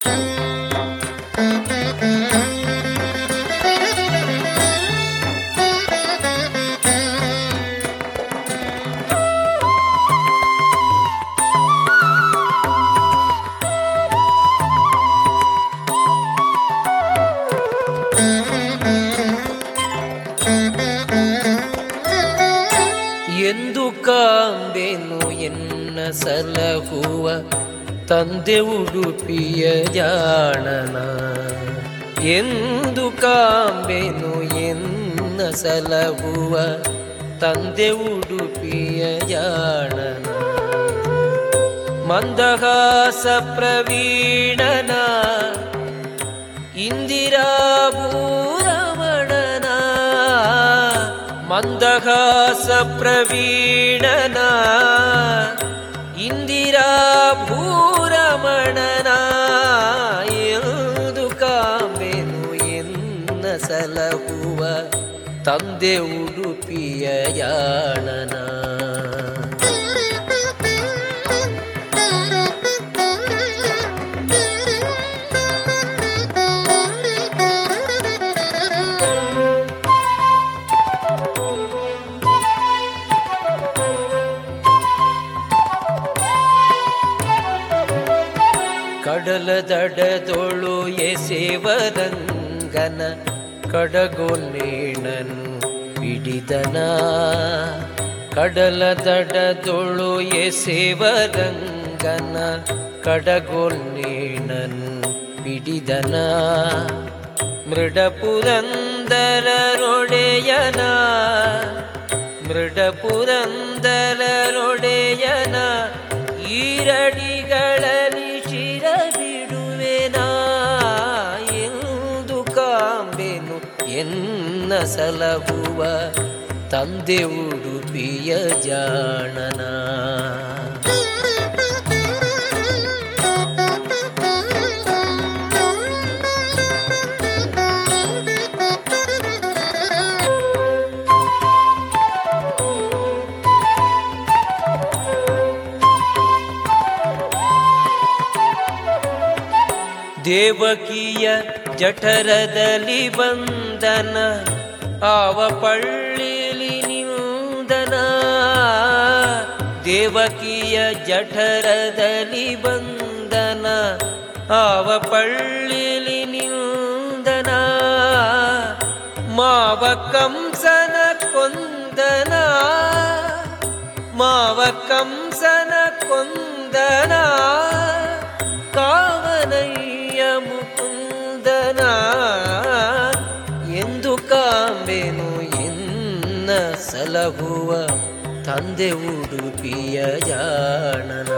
ಎಂದು ಕಾಂಬೆನು ಎನ್ನ ಸಲಹುವ ತಂದೆ ಉಡುಪಿಯ ಜಾಣನ ಎಂದು ಕಾಂಬೆನು ಎನ್ನ ಸಲಹುವ ತಂದೆ ಉಡುಪಿಯ ಜಾಣನ ಮಂದಹಾಸ ಪ್ರವೀಣನ ಇಂದಿರಾ ಭೂರಮಣನ ಮಂದಹಾಸ ಪ್ರವೀಣನ ಇಂದಿರಾ ಭೂರಮಣನ ಎಂದು ಕಾಂಬೆನು ಎನ್ನ ಸಲಹುವ ತಂದೆ ಉಡುಪಿಯ ಯಾಣನ ಕಡಲ ದಡದೊಳು ಎಸೆವರಂಗನ ಕಡಗೊನ್ನೇಣನು ಹಿಡಿದನ ಕಡಲ ದಡದೊಳು ಎಸೆವರಂಗನ ಕಡಗೊನ್ನೇಣನು ಹಿಡಿದನ ಮೃಡಪುರಂದರೊಡೆಯನ ಮೃಡಪುರಂದರೊಡೆಯನ ಈರಡಿಗಳಲ್ಲಿ ಶಿರ ಬಿಡುವೆನಾ ಎಂದು ಕಾಂಬೆನು ಎನ್ನ ಸಲಹುವ ತಂದೆ ಉಡುಪಿಯ ಜಾಣನ ದೇವಕಿಯ ಜಠರದಲ್ಲಿ ಬಂದನ ಆವ ಪಳ್ಳಿಲಿ ನಿಂದನ ದೇವಕಿಯ ಜಠರದಲ್ಲಿ ಬಂದನ ಆವ ಪಳ್ಳಿಲಿ ನಿಂದನ ಮಾವ ಕಂಸನ ಕೊಂದನ ಮಾವ ಕಂಸನ ಕೊಂದನ ಕಾವನಯ್ಯ ಮುಕುಂದನ ಎಂದು ಕಾಂಬೆನು ಎನ್ನ ಸಲಹುವ ತಂದೆ ಉಡುಪಿಯ ಜಾಣನ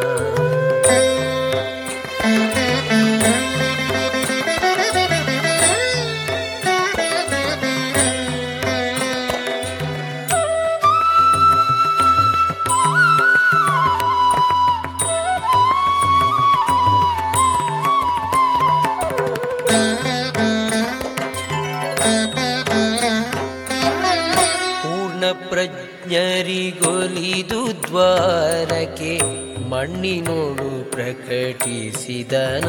ಪೂರ್ಣ ಪ್ರಜ್ಞರಿಗೊಲಿದು ದ್ವಾರಕ್ಕೆ ಮಣ್ಣಿನೋಡು ಪ್ರಕಟಿಸಿದನ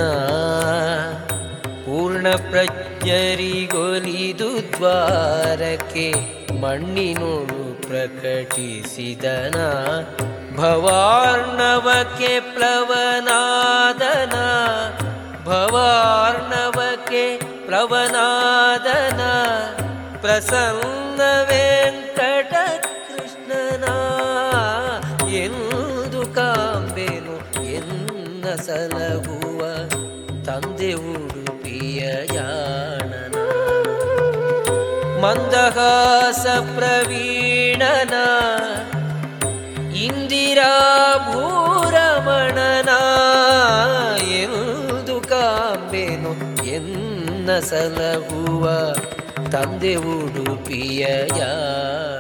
ಪೂರ್ಣ ಪ್ರಜ್ಞರಿಗೊಲಿದು ದ್ವಾರಕ್ಕೆ ಮಣ್ಣಿನೋಡು ಪ್ರಕಟಿಸಿದನ ಭವಾರ್ಣವಕ್ಕೆ ಪ್ಲವನಾದನ ಭವಾರ್ಣವಕ್ಕೆ ಪ್ಲವನಾದನ ಪ್ರಸನ್ನ ವೆಂಕಟ ಕೃಷ್ಣನ ಎಂದು ಕಾಂಬೆನು ಎನ್ನ ಸಲಹುವ ತಂದೆ ಉಡುಪಿಯ ಜಾಣನ ಮಂದಹಾಸ ಪ್ರವೀಣನ ಇಂದಿರಾ ಭೂರಮಣನ ಎಂದು ಕಾಂಬೆನು ಎನ್ನ ಸಲಹುವ ತಂದೆ ಉಡುಪಿಯ ಜಾಣನ